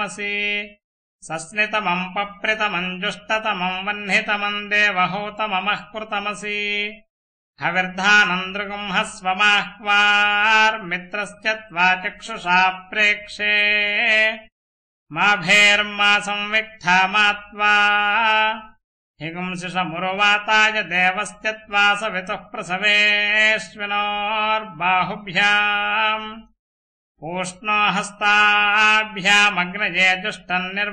त्वमसि सस्नितमम् पप्रितमम् जुष्टतमम् वह्नितमम् देवहोतममः कृतमसि हविर्धानम् दृगुंहस्वमाह्वार्मित्रश्च त्वा चक्षुषा प्रेक्षे माभेर्मा संविक्था मा त्वा हिगुंसिषमुरुवाताय देवस्य त्वा सवितुः प्रसवेश्विनोर्बाहुभ्याम् पूष्णो हस्ताभ्यामग्नये जुष्टम् निर्